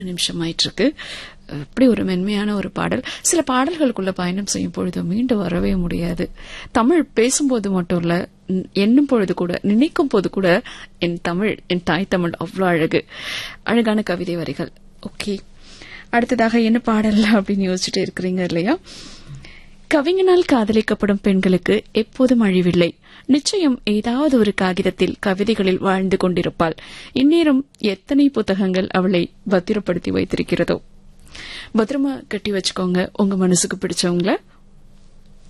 நிமிஷம் ஆயிட்டு இருக்கு அப்படி ஒரு மென்மையான ஒரு பாடல் சில பாடல்களுக்குள்ள பயணம் செய்யும் பொழுது மீண்டு வரவே முடியாது தமிழ் பேசும்போது மட்டும் இல்ல ம், எண்ணும் பொழுது கூட நினைக்கும் போது கூட என் தமிழ் என் தாய் தமிழ் அவ்வளோ அழகு அழகான கவிதை வரிகள் ஓகே அடுத்ததாக என்ன பாடல் அப்படின்னு யோசிச்சுட்டு இருக்கிறீங்க இல்லையா கவிஞனால் காதலிக்கப்படும் பெண்களுக்கு எப்போதும் அழிவில்லை நிச்சயம் ஏதாவது ஒரு காகிதத்தில் கவிதைகளில் வாழ்ந்து கொண்டிருப்பாள் இந்நேரம் எத்தனை புத்தகங்கள் அவளை பத்திரப்படுத்தி வைத்திருக்கிறதோ பத்திரமா கட்டி வச்சுக்கோங்க உங்க மனசுக்கு பிடிச்சவங்கள